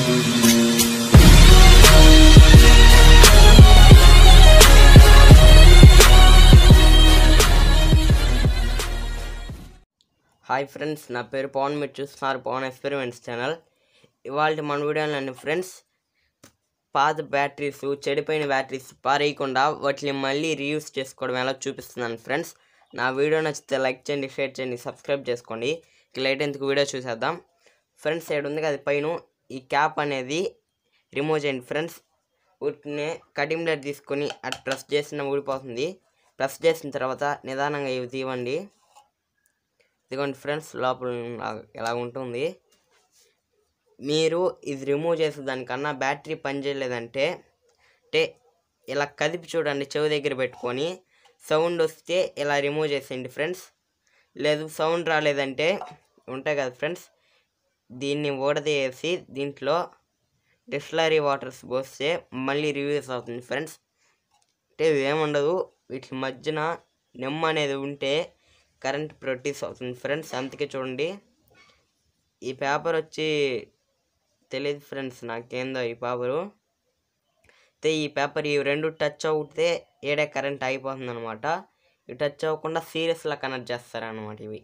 Hi friends నా పేరు పవన్ మీరు చూస్తున్నారు పవన్ ఎక్స్పెరిమెంట్స్ ఛానల్ ఇవాళ మన వీడియోలోని ఫ్రెండ్స్ పాత బ్యాటరీస్ చెడిపోయిన బ్యాటరీస్ పారేయకుండా వాటిని మళ్ళీ రీయూస్ చేసుకోవడం ఎలా చూపిస్తున్నాను ఫ్రెండ్స్ నా వీడియో నచ్చితే లైక్ చేయండి షేర్ చేయండి సబ్స్క్రైబ్ చేసుకోండి ఇక లైట్ ఎందుకు వీడియో చూసేద్దాం ఫ్రెండ్స్ సైడ్ ఉంది కదా పైన ఈ క్యాప్ అనేది రిమూవ్ చేయండి ఫ్రెండ్స్ వీటిని కటింగ్ బ్లేడ్ తీసుకొని అటు ప్రెస్ చేసిన ఊడిపోతుంది ప్రెస్ చేసిన తర్వాత నిదానంగా ఇవి తీవండి ఇదిగోండి ఫ్రెండ్స్ లోపల ఇలా- ఇలా ఉంటుంది మీరు ఇది రిమూవ్ చేసే దానికన్నా బ్యాటరీ పనిచేయలేదంటే అంటే ఇలా కదిపి చూడండి చెవి దగ్గర పెట్టుకొని సౌండ్ వస్తే ఇలా రిమూవ్ చేసేయండి ఫ్రెండ్స్ లేదు సౌండ్ రాలేదంటే ఉంటాయి కదా ఫ్రెండ్స్ దీన్ని ఊడదీసి దీంట్లో డిస్లరీ వాటర్స్ పోస్తే మళ్ళీ రివ్యూస్ అవుతుంది ఫ్రెండ్స్ అంటే ఏముండదు వీటి మధ్యన నెమ్మ అనేది ఉంటే కరెంట్ ప్రొడ్యూస్ అవుతుంది ఫ్రెండ్స్ అందుకే చూడండి ఈ పేపర్ వచ్చి తెలియదు ఫ్రెండ్స్ నాకేందో ఈ పేపరు అయితే ఈ పేపర్ ఈ రెండు టచ్ అవుతే ఏడే కరెంట్ అయిపోతుంది అనమాట ఇవి టచ్ అవ్వకుండా సీరియస్లా కనెక్ట్ చేస్తారనమాట ఇవి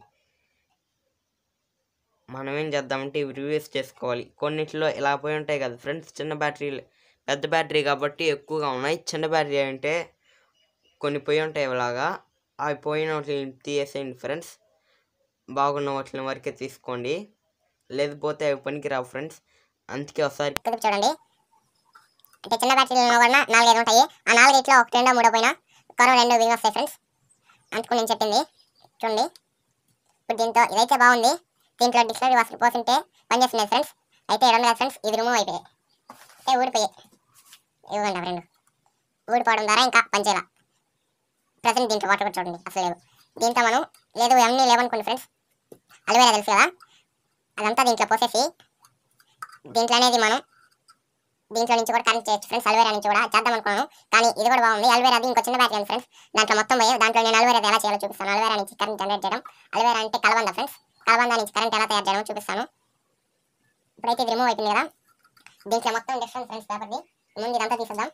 మనం ఏం చేద్దామంటే ఇవి రివ్యూస్ చేసుకోవాలి కొన్నిట్లో ఇలా పోయి ఉంటాయి కదా ఫ్రెండ్స్ చిన్న బ్యాటరీ పెద్ద బ్యాటరీ కాబట్టి ఎక్కువగా ఉన్నాయి చిన్న బ్యాటరీ అంటే కొన్ని పోయి ఉంటాయి ఇలాగా అవి పోయిన వాటిని తీసేయండి ఫ్రెండ్స్ బాగున్న వాటిని వరకే తీసుకోండి లేకపోతే అవి పనికిరావు ఫ్రెండ్స్ అందుకే ఒకసారి కుదిపి చూడండి అంటే చిన్న బ్యాటరీలో కూడా నాలుగైదు ఉంటాయి ఆ నాలుగైట్లో ఒకటి రెండో మూడో పోయినా కొరవ రెండు విని వస్తాయి ఫ్రెండ్స్ అందుకు నేను చెప్పింది చూడండి ఇప్పుడు దీంతో ఇదైతే బాగుంది దీంట్లో డిక్షనరీ వాసన పోతుంటే పనిచేస్తున్నాయి ఫ్రెండ్స్ అయితే రెండు కదా ఫ్రెండ్స్ ఇవి రిమూవ్ అయిపోయాయి అంటే ఊడిపోయాయి ఇవ్వండి అవి రెండు ఊడిపోవడం ద్వారా ఇంకా పనిచేయాల ప్రజెంట్ దీంట్లో వాటర్ కూడా చూడండి అసలు లేవు దీంతో మనం లేదు అన్నీ లేవనుకోండి ఫ్రెండ్స్ అలవేరా తెలుసు కదా అదంతా దీంట్లో పోసేసి దీంట్లో అనేది మనం దీంట్లో నుంచి కూడా కనెక్ట్ చేయొచ్చు ఫ్రెండ్స్ అల్వేరా నుంచి కూడా చేద్దాం అనుకున్నాను కానీ ఇది కూడా బాగుంది అల్వేరా అది ఇంకో చిన్న బ్యాటరీ ఉంది ఫ్రెండ్స్ దాంట్లో మొత్తం పోయి దాంట్లో నేను అల్వేరా ఎలా చేయాలో చూపిస్తాను అల్వేరా నుంచి కరెంట్ జనరేట్ చేయడం అల్వేరా అంటే కలబంద ఫ్రెండ్స్ కలబంద నుంచి కరెంట్ ఎలా తయారు చేయడం చూపిస్తాను ఇప్పుడైతే ఇది రిమూవ్ అయిపోయింది కదా దీంట్లో మొత్తం డిఫరెంట్ ఫ్రెండ్స్ పేపర్ది ముందు ఇదంతా తీసేద్దాం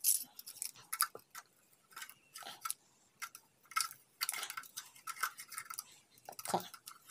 ఓకే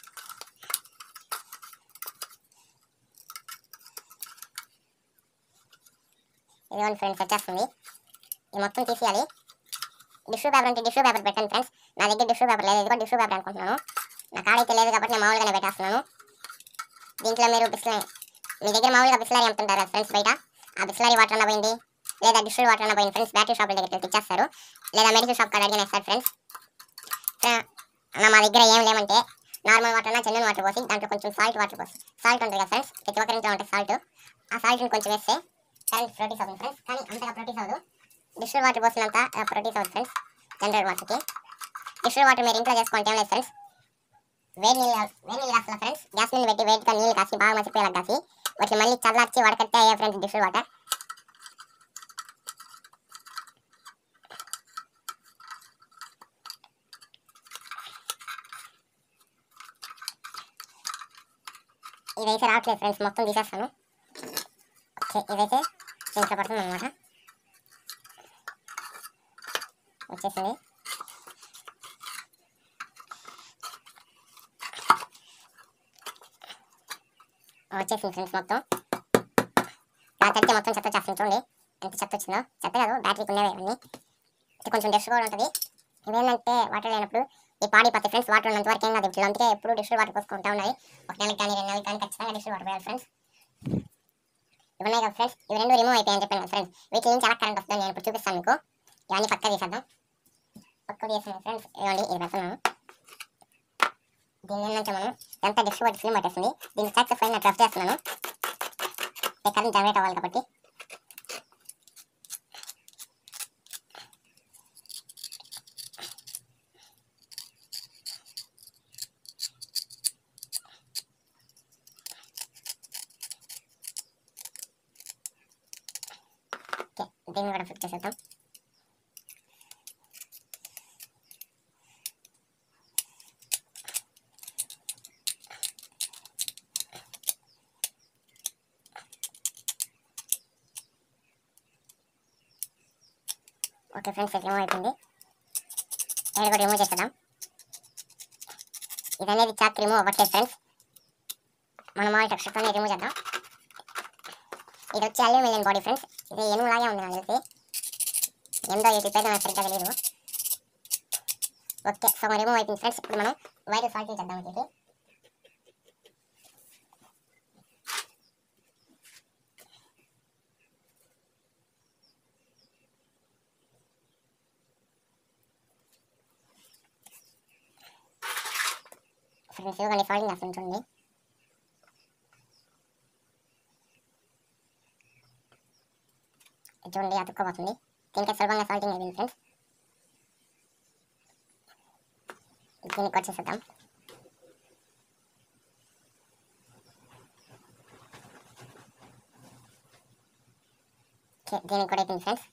ఇదిగోండి ఫ్రెండ్స్ వచ్చేస్తుంది ఇది మొత్తం తీసేయాలి టిష్యూ పేపర్ అంటే టిష్యూ పేపర్ పెట్టండి ఫ్రెండ్స్ నా దగ్గర టిష్యూ పేపర్ లేదు ఇది కూడా టిష్యూ పేపర్ అనుకుంటున్నాను నా కాడైతే లేదు కాబట్టి నేను మామూలుగానే పెట్టేస్తున్నాను దీంట్లో మీరు బిస్లరీ మీ దగ్గర మామూలుగా బిస్లరీ అమ్ముతుంటారు కదా ఫ్రెండ్స్ బయట ఆ బిస్లరీ వాటర్ అన్న పోయింది లేదా టిష్యూ వాటర్ అన్న పోయింది ఫ్రెండ్స్ బ్యాటరీ షాప్ దగ్గర ఇచ్చేస్తారు లేదా మెడికల్ షాప్ కాడ అడిగిన ఇస్తారు ఫ్రెండ్స్ అన్న మా దగ్గర ఏం లేమంటే నార్మల్ వాటర్ అన్న చెన్నన్ వాటర్ పోసి దాంట్లో కొంచెం సాల్ట్ వాటర్ పోసి సాల్ట్ ఉంటుంది కదా ఫ్రెండ్స్ ప్రతి ఒక్కరింట్లో ఉంటుంది సాల్ట్ ఆ సాల్ట్ని కొంచెం వేస్తే కరెంట్ ప్రొడ్యూస్ అవుతుంది ఫ్రెండ్స్ కానీ అంతగా ప్రొడ్యూస్ అవ్వదు డిస్టిల్ వాటర్ పోసినంత ప్రొడ్యూస్ అవుతుంది ఫ్రెండ్స్ జనరల్ వాటర్కి డిస్టిల్ వాటర్ మీరు ఇంట్లో చేసుకుంటే ఏం లేదు ఫ్రెండ్స్ వేడి నీళ్ళు వేడి నీళ్ళు కాస్తా ఫ్రెండ్స్ గ్యాస్ నీళ్ళు పెట్టి వేడిగా నీళ్ళు కాసి బాగా మసిపోయేలా కాసి వాటిని మళ్ళీ చల్లార్చి వడకట్టే అయ్యే ఫ్రెండ్స్ డిస్టిల్ వాటర్ ఇదైతే రావట్లేదు ఫ్రెండ్స్ మొత్తం తీసేస్తాను ఓకే ఇదైతే దీంట్లో పడుతుంది అనమాట వచ్చేసింది వచ్చేసింది ఫ్రెండ్స్ మొత్తం నా తడితే మొత్తం చెత్త వచ్చేస్తుంది చూడండి ఎంత చెత్త వచ్చిందో చెత్త కాదు బ్యాటరీకి ఉన్నవే ఇవన్నీ ఇది కొంచెం డస్ట్ కూడా ఉంటుంది ఇవేంటంటే వాటర్ లేనప్పుడు ఈ పాడి పత్తి ఫ్రెండ్స్ వాటర్ ఉన్నంత వరకు ఏం కాదు ఇప్పుడు అందుకే ఎప్పుడు డిష్ వాటర్ పోసుకుంటా ఉన్నాయి ఒక నెలకి కానీ రెండు నెలలకి కానీ ఖచ్చితంగా డిష్ వాటర్ పోయాలి ఫ్రెండ్స్ ఇవి ఉన్నాయి కదా ఫ్రెండ్స్ ఇవి రెండు రిమూవ్ అయిపోయాయని చెప్పాను కదా ఫ్రెండ్స్ వీటి నుంచి ఎలా కరెంట్ వస్తుందో నేను ఇప్పుడు చూపిస్తాను మీకు ఇవన్నీ పక్క తీసేద్దాం పక్క తీసేసాను ఫ్రెండ్స్ ఇవ్వండి ఇది పెడుతున్నాను దీని నుంచి మనం ఎంత డిష్ వాటర్ ఫిల్మ్ పట్టేస్తుంది దీన్ని సక్సెస్ అయిన ట్రఫ్ చేస్తున్నాను కరెంట్ జనరేట్ అవ్వాలి కాబట్టి ఓకే దీన్ని కూడా ఫిట్ చేసేద్దాం ఓకే ఫ్రెండ్స్ ఇది రిమూవ్ అయిపోయింది ఇక్కడ కూడా రిమూవ్ చేసేద్దాం ఇది అనేది చాక్ రిమూవ్ అవ్వట్లేదు ఫ్రెండ్స్ మనం ఆ టెక్స్చర్తోనే రిమూవ్ చేద్దాం ఇది వచ్చి అల్యూమినియం బాడీ ఫ్రెండ్స్ ఇది ఏనుగులాగే ఉంది నాకు తెలిసి ఏందో ఈ పేరు నాకు సరిగ్గా తెలియదు ఓకే సో మనం రిమూవ్ అయిపోయింది ఫ్రెండ్స్ ఇప్పుడు మనం వైట్ సాల్ట్ చేద్దాం ఇది ఫ్రెండ్స్ ఇవ్వకండి సాల్టింగ్ అసలు ఉంటుంది ఇది చూడండి అతుక్కోబోతుంది దీనికి సులభంగా సాల్టింగ్ అయింది ఫ్రెండ్స్ దీనికి వచ్చేసేద్దాం ఓకే దీనికి కూడా అయిపోయింది ఫ్రెండ్స్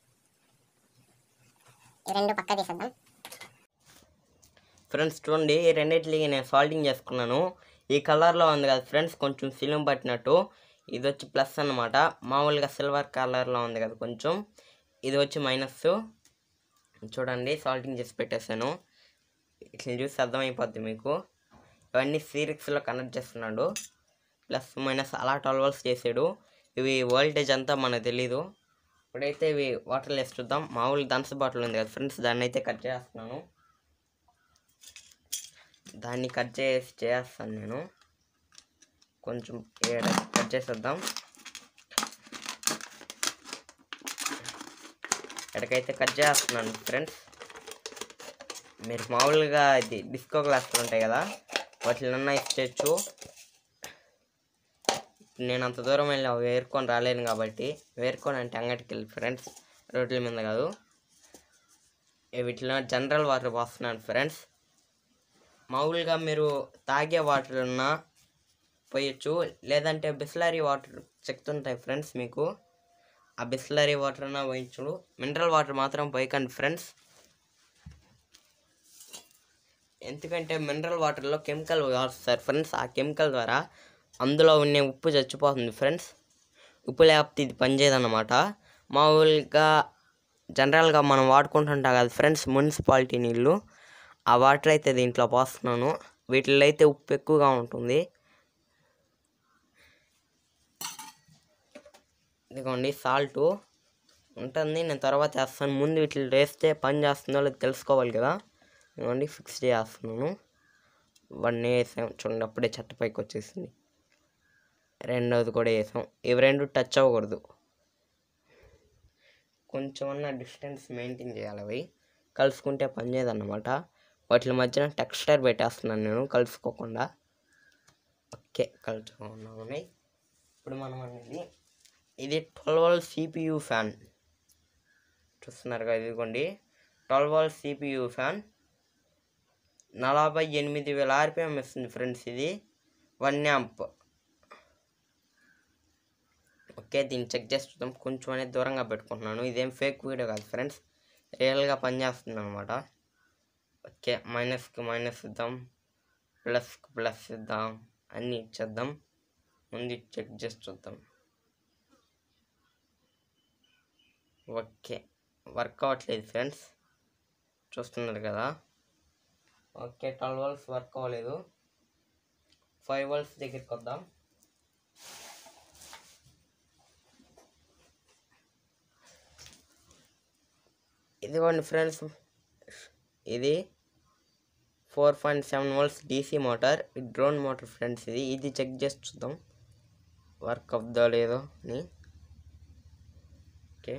ఈ రెండు పక్క తీసేద్దాం ఫ్రెండ్స్ చూడండి ఈ రెండింటికి నేను సాల్టింగ్ చేసుకున్నాను ఈ కలర్లో ఉంది కదా ఫ్రెండ్స్ కొంచెం సిలిం పట్టినట్టు ఇది వచ్చి ప్లస్ అన్నమాట మామూలుగా సిల్వర్ కలర్లో ఉంది కదా కొంచెం ఇది వచ్చి మైనస్ చూడండి సాల్టింగ్ చేసి పెట్టేశాను ఇట్లా చూసి అర్థమైపోద్ది మీకు ఇవన్నీ సిరిక్స్లో కనెక్ట్ చేస్తున్నాడు ప్లస్ మైనస్ అలా ట్వెల్వ్ వోల్ట్స్ చేసాడు ఇవి వోల్టేజ్ అంతా మనకు తెలీదు ఇప్పుడైతే ఇవి వాటర్లో వేసి చూద్దాం మామూలు థమ్స్ బాటిల్ ఉంది కదా ఫ్రెండ్స్ దాన్ని అయితే కట్ చేస్తున్నాను దాన్ని కట్ చేసి చేస్తాను నేను కొంచెం ఏడ కట్ చేసేద్దాం ఎక్కడికైతే కట్ చేస్తున్నాను ఫ్రెండ్స్ మీరు మామూలుగా ఇది డిస్కో గ్లాసులు ఉంటాయి కదా వాటిలన్నా ఇచ్చేయచ్చు నేను అంత దూరం వెళ్ళి అవి వేరుకొని రాలేను కాబట్టి వేరుకొని అంటే అంగడికి వెళ్ళి ఫ్రెండ్స్ రోడ్ల మీద కాదు వీటిలో జనరల్ వాటర్ పోస్తున్నాను ఫ్రెండ్స్ మామూలుగా మీరు తాగే వాటర్ ఉన్నా పోయొచ్చు లేదంటే బిస్లరీ వాటర్ చెక్తుంటాయి ఫ్రెండ్స్ మీకు ఆ బిస్లరీ వాటర్ అన్నా పోయించు మినరల్ వాటర్ మాత్రం పోయకండి ఫ్రెండ్స్ ఎందుకంటే మినరల్ వాటర్లో కెమికల్ వాడుస్తారు ఫ్రెండ్స్ ఆ కెమికల్ ద్వారా అందులో ఉన్న ఉప్పు చచ్చిపోతుంది ఫ్రెండ్స్ ఉప్పు లేకపోతే ఇది పనిచేయదన్నమాట మామూలుగా జనరల్గా మనం వాడుకుంటుంటాం కదా ఫ్రెండ్స్ మున్సిపాలిటీ నీళ్ళు ఆ వాటర్ అయితే దీంట్లో పోస్తున్నాను వీటిలో అయితే ఉప్పు ఎక్కువగా ఉంటుంది ఇదిగోండి సాల్ట్ ఉంటుంది నేను తర్వాత వేస్తాను ముందు వీటిలో వేస్తే పని చేస్తుందో లేదో తెలుసుకోవాలి కదా ఇదిగోండి ఫిక్స్ చేస్తున్నాను వన్ వేసాం చూడండి అప్పుడే చెట్ట పైకి వచ్చేసింది రెండవది కూడా వేసాం ఇవి రెండు టచ్ అవ్వకూడదు కొంచెం అన్న డిస్టెన్స్ మెయింటైన్ చేయాలి అవి కలుసుకుంటే పని చేయదన్నమాట వాటి మధ్యన టెక్స్చర్ పెట్టేస్తున్నాను నేను కలుసుకోకుండా ఓకే కలుసుకోకుండా ఉన్నాయి ఇప్పుడు మనం అనేది ఇది ట్వెల్వ్ వాల్ సిపియు ఫ్యాన్ చూస్తున్నారు కదా ఇదిగోండి ట్వెల్వ్ వాల్ సిపియు ఫ్యాన్ నలభై ఎనిమిది వేల ఆర్పిఎం ఇస్తుంది ఫ్రెండ్స్ ఇది వన్ యాంప్ ఓకే దీన్ని చెక్ చేసి చూద్దాం కొంచెం అనేది దూరంగా పెట్టుకుంటున్నాను ఇదేం ఫేక్ వీడియో కాదు ఫ్రెండ్స్ రియల్గా పనిచేస్తుంది అనమాట ఓకే మైనస్కి మైనస్ ఇద్దాం ప్లస్కి ప్లస్ ఇద్దాం అన్నీ ఇచ్చేద్దాం ముందు చెక్ చేసి చూద్దాం ఓకే వర్క్ అవ్వట్లేదు ఫ్రెండ్స్ చూస్తున్నారు కదా ఓకే ట్వెల్వ్ వోల్ట్స్ వర్క్ అవ్వలేదు ఫైవ్ వోల్ట్స్ దగ్గరికి వద్దాం ఇదిగోండి ఫ్రెండ్స్ ఇది four point seven volts DC motor ఇది డ్రోన్ మోటార్ ఫ్రెండ్స్ ఇది ఇది చెక్ చేసి చూద్దాం వర్క్ అవుద్దా లేదో అని ఓకే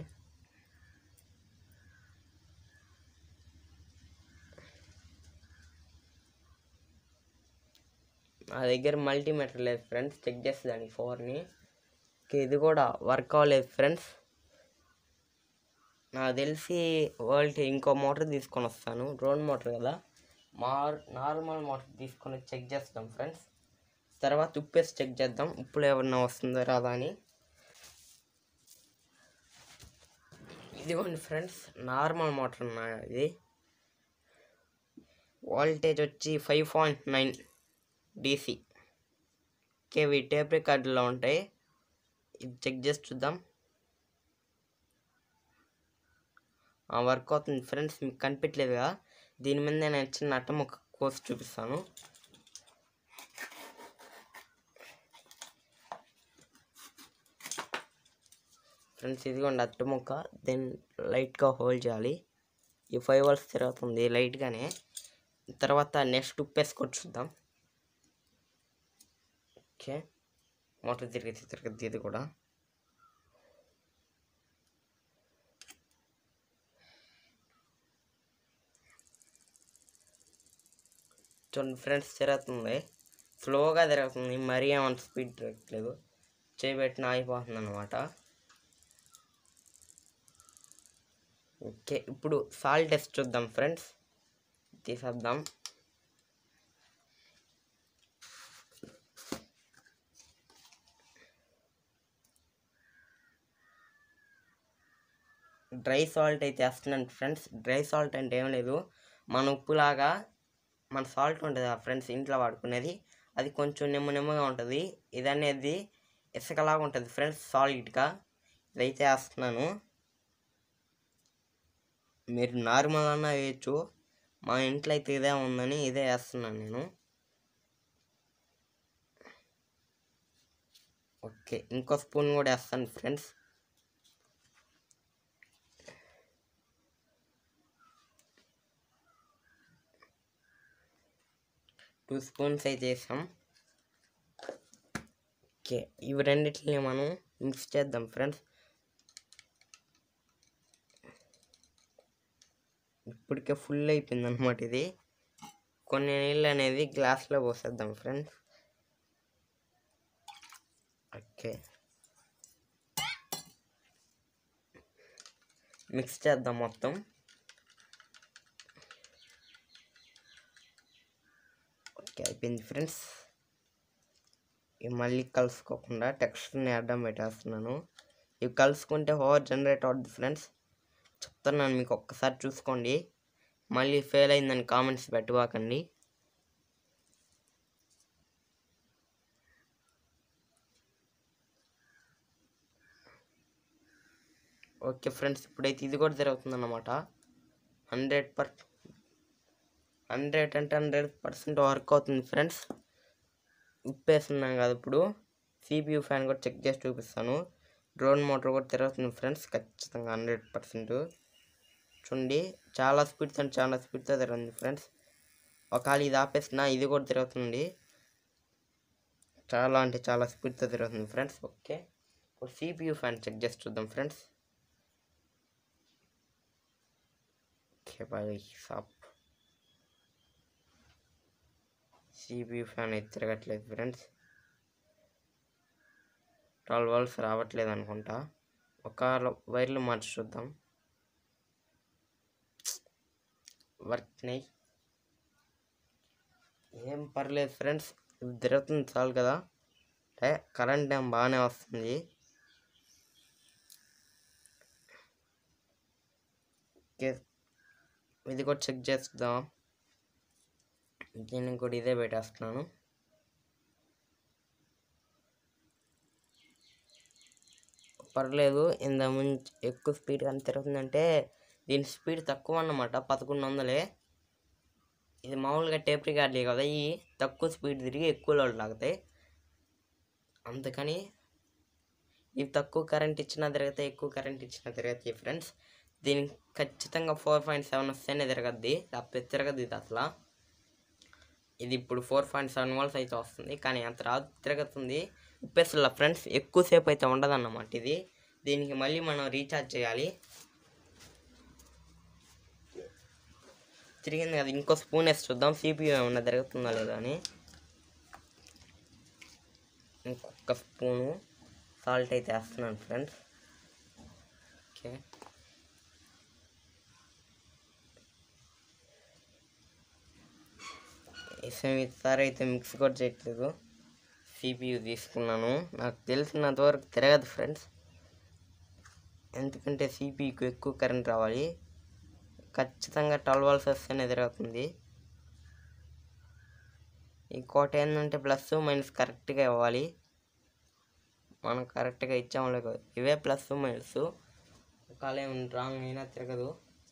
నా దగ్గర మల్టీమీటర్ లేదు ఫ్రెండ్స్ చెక్ చేస్తే దానికి ఫోర్ని ఓకే ఇది కూడా వర్క్ అవ్వలేదు ఫ్రెండ్స్ నాకు తెలిసి వరల్డ్ ఇంకో మోటార్ తీసుకొని వస్తాను డ్రోన్ మోటార్ కదా మార్ నార్మల్ మోటార్ తీసుకొని చెక్ చేస్తాం ఫ్రెండ్స్ తర్వాత ఉప్పు వేసి చెక్ చేద్దాం ఉప్పులో ఏమన్నా వస్తుందో రాదా అని ఇదిగోండి ఫ్రెండ్స్ నార్మల్ మోటార్ ఉన్నా ఇది వోల్టేజ్ వచ్చి five point nine DC KV tape రికార్డులో ఉంటాయి ఇది చెక్ చేసి చూద్దాం వర్క్ అవుతుంది ఫ్రెండ్స్ మీకు కనిపించలేదుగా దీని మీద నేను చిన్న అట్టం ఒక కోర్స్ చూపిస్తాను ఫ్రెండ్స్ ఇదిగోండి అట్టు ముక్క దెన్ లైట్గా హోల్డ్ చేయాలి ఈ ఫైవ్ అవర్స్ తిరుగుతుంది లైట్గానే తర్వాత నెక్స్ట్ ఉప్పు వేసుకొని చూద్దాం ఓకే మోటార్ తిరిగి తిరిగి ఇది కూడా చూడండి ఫ్రెండ్స్ తిరుగుతుంది స్లోగా తిరుగుతుంది మరీ ఏమంత స్పీడ్ తిరగట్లేదు చేయబెట్టిన ఆగిపోతుంది అనమాట ఓకే ఇప్పుడు సాల్ట్ టెస్ట్ చూద్దాం ఫ్రెండ్స్ తీసేద్దాం డ్రై సాల్ట్ అయితే వేస్తున్నాను ఫ్రెండ్స్ డ్రై సాల్ట్ అంటే ఏం లేదు మన ఉప్పులాగా మన సాల్ట్ ఉంటుంది ఆ ఫ్రెండ్స్ ఇంట్లో వాడుకునేది అది కొంచెం నిమ్మ నిమ్మగా ఉంటుంది ఇది అనేది ఇసుకలాగా ఉంటుంది ఫ్రెండ్స్ సాలిడ్గా ఇదైతే వేస్తున్నాను మీరు నార్మల్ అన్నా వేయచ్చు మా ఇంట్లో అయితే ఇదే ఉందని ఇదే వేస్తున్నాను నేను ఓకే ఇంకో స్పూన్ కూడా వేస్తాను ఫ్రెండ్స్ టూ స్పూన్స్ అయితే వేసాం ఓకే ఇవి రెండిటిని మనం మిక్స్ చేద్దాం ఫ్రెండ్స్ ఇప్పటికే ఫుల్ అయిపోయింది అనమాట ఇది కొన్ని నీళ్ళు అనేది గ్లాస్లో పోసేద్దాం ఫ్రెండ్స్ ఓకే మిక్స్ చేద్దాం మొత్తం ఓకే అయిపోయింది ఫ్రెండ్స్ ఇవి మళ్ళీ కలుసుకోకుండా టెక్స్ట్ని అడ్డం పెట్టేస్తున్నాను ఇవి కలుసుకుంటే ఓవర్ జనరేట్ అవుద్ది ఫ్రెండ్స్ చెప్తున్నాను మీకు ఒక్కసారి చూసుకోండి మళ్ళీ ఫెయిల్ అయిందని కామెంట్స్ పెట్టబాకండి ఓకే ఫ్రెండ్స్ ఇప్పుడైతే ఇది కూడా జరుగుతుందన్నమాట హండ్రెడ్ పర్ హండ్రెడ్ అంటే హండ్రెడ్ పర్సెంట్ వర్క్ అవుతుంది ఫ్రెండ్స్ ఉప్పేస్తున్నాం కదా ఇప్పుడు సిపియూ ఫ్యాన్ కూడా చెక్ చేసి చూపిస్తాను డ్రోన్ మోటార్ కూడా తిరుగుతుంది ఫ్రెండ్స్ ఖచ్చితంగా హండ్రెడ్ పర్సెంట్ చూడండి చాలా స్పీడ్తో చాలా స్పీడ్తో తిరుగుతుంది ఫ్రెండ్స్ ఒకవేళ ఇది ఆపేసిన ఇది కూడా తిరుగుతుంది చాలా అంటే చాలా స్పీడ్తో తిరుగుతుంది ఫ్రెండ్స్ ఓకే ఇప్పుడు సిపియూ ఫ్యాన్ చెక్ చేసి చూద్దాం ఫ్రెండ్స్ ఓకే బాయ్ సాప్ సిపియూ ఫ్యాన్ అయితే తిరగట్లేదు ఫ్రెండ్స్ ట్వెల్వ్ వాల్స్ రావట్లేదు అనుకుంటా ఒక వైర్లు మార్చి చూద్దాం వర్క్ నెయ్ ఏం పర్లేదు ఫ్రెండ్స్ ఇది తిరుగుతుంది చాలు కదా అంటే కరెంట్ ఏం బాగానే వస్తుంది ఓకే ఇది కూడా చెక్ చేద్దాం దీనికి కూడా ఇదే పెట్టేస్తున్నాను పర్లేదు ఇంత ముందు ఎక్కువ స్పీడ్ కానీ తిరుగుతుందంటే దీని స్పీడ్ తక్కువ అన్నమాట పదకొండు వందలే ఇది మామూలుగా టేప్ రికార్డులే కదా ఈ తక్కువ స్పీడ్ తిరిగి ఎక్కువ లోడ్ లాగుతాయి అందుకని ఇవి తక్కువ కరెంట్ ఇచ్చినా తిరుగుతాయి ఎక్కువ కరెంట్ ఇచ్చినా తిరుగుతాయి ఫ్రెండ్స్ దీనికి ఖచ్చితంగా ఫోర్ పాయింట్ సెవెన్ వస్తేనే తిరగద్ది లేకపోతే తిరగదు ఇది అసలు ఇది ఇప్పుడు ఫోర్ పాయింట్ సెవెన్ వాల్స్ అయితే వస్తుంది కానీ అంత రాదు తిరుగుతుంది ఉప్పేస్తుల ఫ్రెండ్స్ ఎక్కువసేపు అయితే ఉండదన్నమాట ఇది దీనికి మళ్ళీ మనం రీఛార్జ్ చేయాలి తిరిగింది కదా ఇంకో స్పూన్ వేసి చూద్దాం సిపియూ ఏమన్నా తిరుగుతుందా లేదా అని ఇంకొక స్పూను సాల్ట్ అయితే వేస్తున్నాను ఫ్రెండ్స్ ఓకే ఈసారి అయితే మిక్స్ కూడా చేయట్లేదు సిపియు తీసుకున్నాను నాకు తెలిసినంత వరకు తిరగదు ఫ్రెండ్స్ ఎందుకంటే సిపియుకు ఎక్కువ కరెంట్ రావాలి ఖచ్చితంగా ట్వెల్వ్ వాల్స్ వస్తేనే తిరుగుతుంది ఇంకోటి ఏంటంటే ప్లస్ మైనస్ కరెక్ట్గా ఇవ్వాలి మనం కరెక్ట్గా ఇచ్చాము లేక ఇవే ప్లస్ మైనస్ ఒకవేళ ఏమైనా రాంగ్ అయినా తిరగదు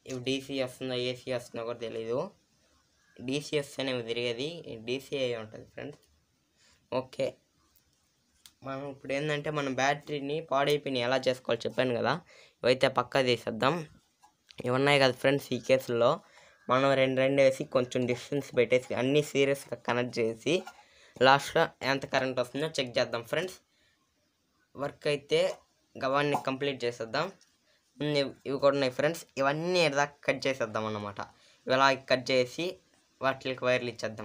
ఇవి డీసీ వస్తుందో ఏసీ వస్తుందో కూడా తెలీదు డీసీ వస్తేనే ఇవి తిరిగేది డీసీ అయి ఉంటుంది ఫ్రెండ్స్ ఓకే మనం ఇప్పుడు ఏంటంటే మన బ్యాటరీని పాడైపోయినాయి ఎలా చేసుకోవాలో చెప్పాను కదా ఇవైతే పక్కా తీసేద్దాం ఇవి ఉన్నాయి కదా ఫ్రెండ్స్ ఈ కేసుల్లో మనం రెండు రెండు వేసి కొంచెం డిస్టెన్స్ పెట్టేసి అన్నీ సీరియస్గా కనెక్ట్ చేసి లాస్ట్లో ఎంత కరెంట్ వస్తుందో చెక్ చేద్దాం ఫ్రెండ్స్ వర్క్ అయితే గవాన్ని కంప్లీట్ చేసేద్దాం ముందు ఇవి- ఇవి కూడా ఉన్నాయి ఫ్రెండ్స్ ఇవన్నీ దాకా కట్ చేసేద్దాం అన్నమాట ఇలా కట్ చేసి వాటికి వైర్లు ఇచ్చేద్దాం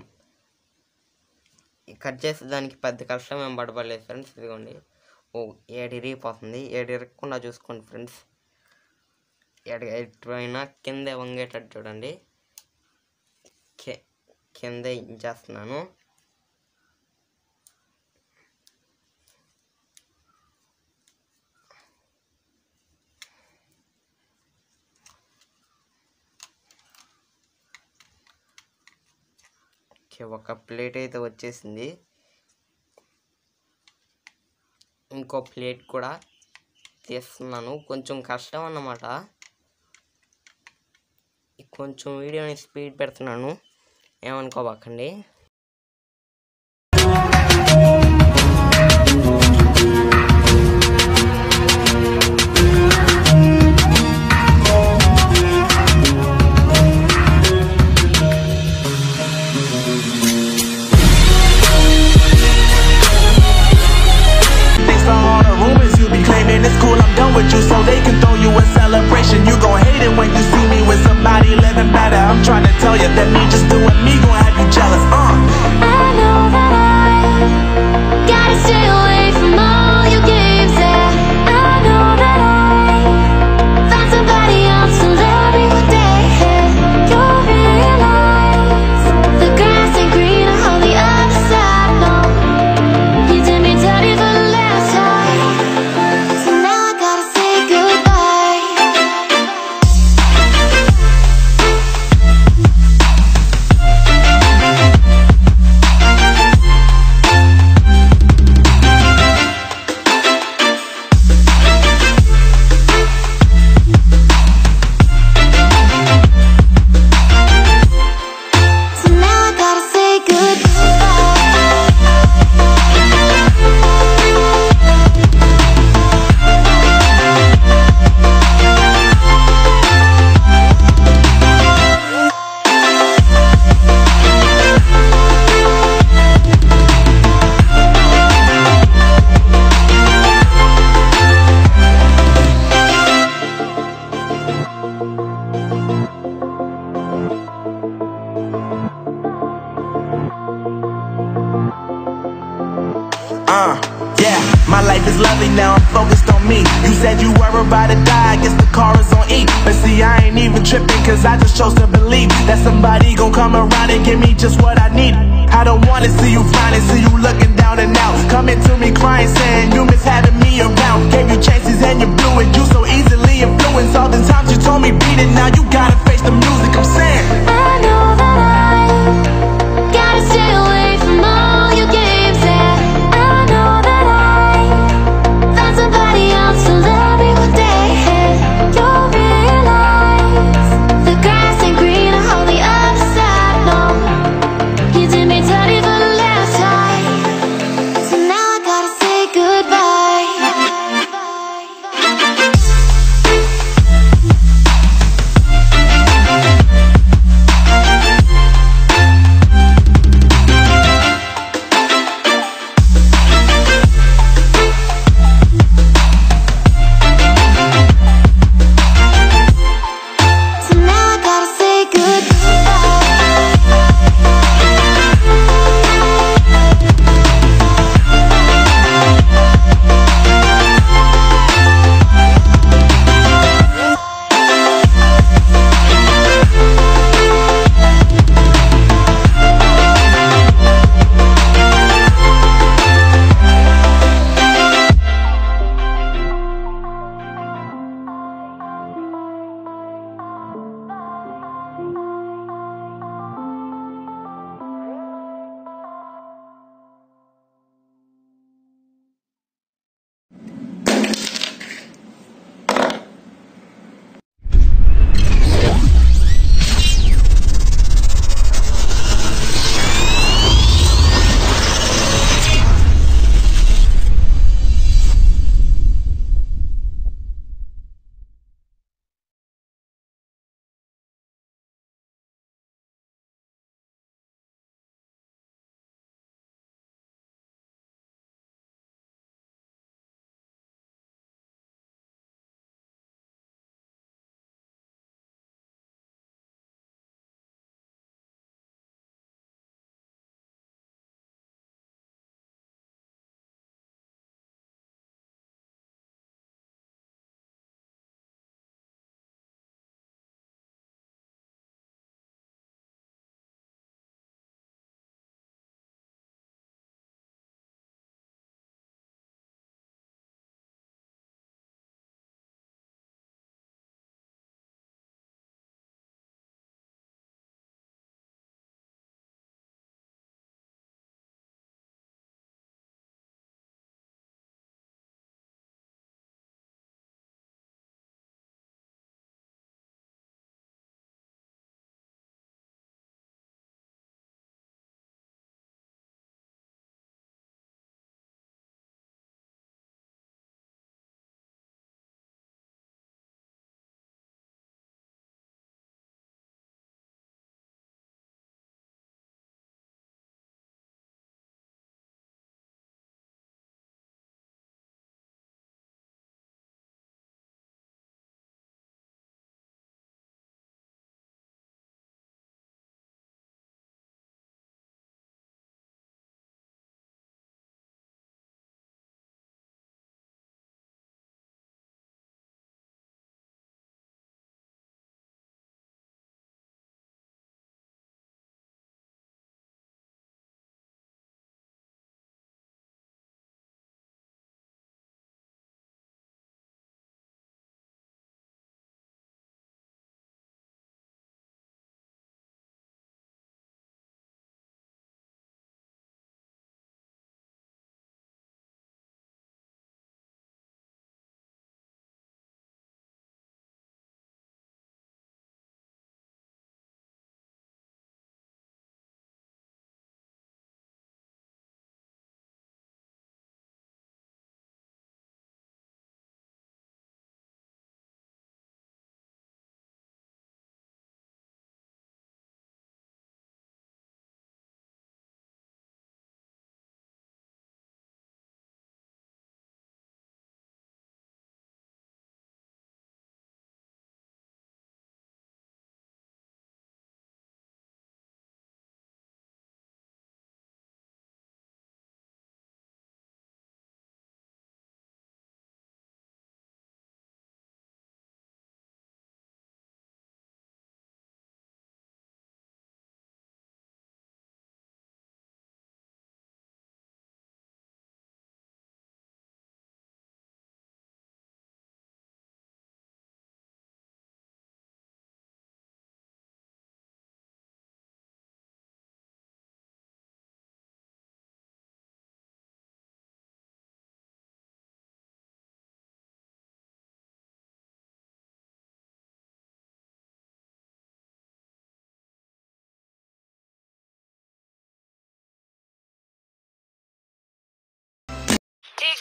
ఈ కట్ చేసే దానికి పెద్ద కష్టం ఏం పడబడలేదు ఫ్రెండ్స్ ఇదిగోండి ఓ ఏడు ఇరిగిపోతుంది ఏడు ఇరగకుండా చూసుకోండి ఫ్రెండ్స్ ఏడు ఎటువైనా కింద వంగేటట్టు చూడండి కి- కింద ఇంచేస్తున్నాను ఓకే ఒక ప్లేట్ అయితే వచ్చేసింది ఇంకో ప్లేట్ కూడా తీస్తున్నాను కొంచెం కష్టం అన్నమాట కొంచెం వీడియోని స్పీడ్ పెడుతున్నాను ఏమనుకోబాకండి Thanks for all the rumors you be claiming it's cool. I'm done with you, so they can throw you a celebration. You gon' hate it when you see me with somebody living better. I'm trying to tell you that me just doing me gon' have you jealous. Uh. I know that I gotta stay away from all your games. Yeah, I know that I found somebody else to love me one day. You'll realize the grass ain't greener on the other side. No, you did me dirty for the last time, so now I gotta say goodbye. So now I gotta say Uh, yeah, my life is lovely now, I'm focused on me. You said you were about to die, I guess the car is on E. But see, I ain't even tripping, cause I just chose to believe that somebody gon' come around and give me just what I need. I don't wanna see you frowning, see you looking down and out. Coming to me crying, saying you miss having me around. Gave you chances and you blew it, you so easily influenced. All the times you told me beat it, now you gotta face the music, I'm saying. I know that I gotta stay away from all your games. Yeah, I know that I found somebody else to love me one day. You'll realize the grass ain't greener on the other side. No, you did me dirty for the last time, so now I gotta say goodbye.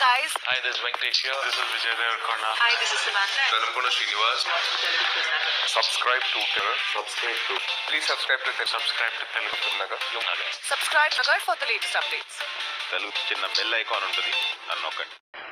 guys. Hi, this is Venkatesh here. This is Vijay Devarkonda. Hi, this is Samantha. Telugu Srinivas. Subscribe to Telugu. Subscribe to. Please subscribe to Telugu. Subscribe to Telugu Nagar. Nagar. Subscribe Nagar for the latest updates. Telugu చిన్న bell icon ఉంటుంది దాన్ని నొక్కండి